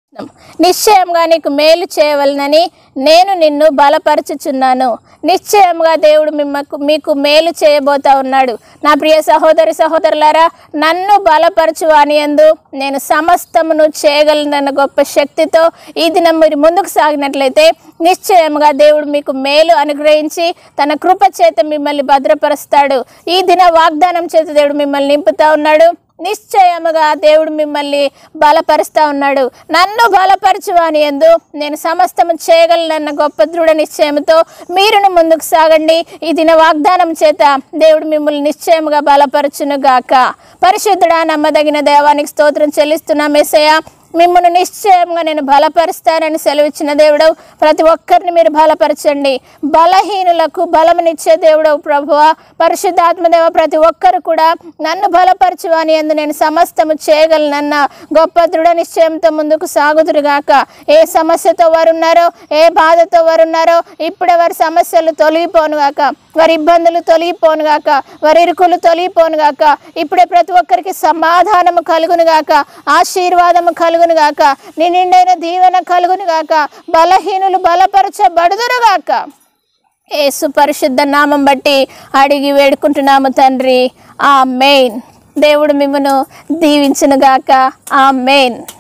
నిశ్చయంగా నీకు మేలు చేయవలనని నేను నిన్ను బలపరచుచున్నాను నిశ్చయంగా దేవుడు మిమ్మకు మీకు మేలు చేయబోతా ఉన్నాడు నా ప్రియ సహోదరి సహోదరులారా నన్ను బలపరచు అని ఎందు నేను సమస్తమును చేయగలనన్న గొప్ప శక్తితో ఈ దినం మీరు ముందుకు సాగినట్లయితే నిశ్చయంగా దేవుడు మీకు మేలు అనుగ్రహించి తన కృప చేత మిమ్మల్ని భద్రపరుస్తాడు ఈ దిన వాగ్దానం చేత దేవుడు మిమ్మల్ని నింపుతా ఉన్నాడు నిశ్చయముగా దేవుడు మిమ్మల్ని బలపరుస్తా ఉన్నాడు నన్ను బలపరచువాని ఎందు నేను సమస్తము చేయగలనన్న గొప్ప దృఢ నిశ్చయంతో మీరును ముందుకు సాగండి ఈ దిన వాగ్దానం చేత దేవుడు మిమ్మల్ని నిశ్చయముగా బలపరచును గాక పరిశుద్ధుడా నమ్మదగిన దేవానికి స్తోత్రం చెల్లిస్తున్నా మెస్సయ్య మిమ్మల్ని నిశ్చయంగా నేను బలపరుస్తానని సెలవిచ్చిన దేవుడవు ప్రతి ఒక్కరిని మీరు బలపరచండి బలహీనులకు బలమునిచ్చే దేవుడవు ప్రభువ పరిశుద్ధాత్మదేవ ప్రతి ఒక్కరు కూడా నన్ను బలపరచు అని ఎందు నేను సమస్తము చేయగలనన్న గొప్ప దృఢ నిశ్చయంతో ముందుకు సాగుదురుగాక ఏ సమస్యతో వారు ఉన్నారో ఏ బాధతో వారు ఉన్నారో ఇప్పుడే వారి సమస్యలు తొలగిపోనుగాక వారి ఇబ్బందులు తొలగిపోనుగాక వారి ఇరుకులు తొలగిపోనుగాక ఇప్పుడే ప్రతి ఒక్కరికి సమాధానము కలుగునుగాక ఆశీర్వాదము కలుగునుగాక నీ నిండైన దీవెన కలుగునుగాక బలహీనులు బలపరచబడుదురుగాక యేసు పరిశుద్ధ నామం బట్టి అడిగి వేడుకుంటున్నాము తండ్రి ఆ మెయిన్ దేవుడు మిమ్మను దీవించునుగాక ఆ మెయిన్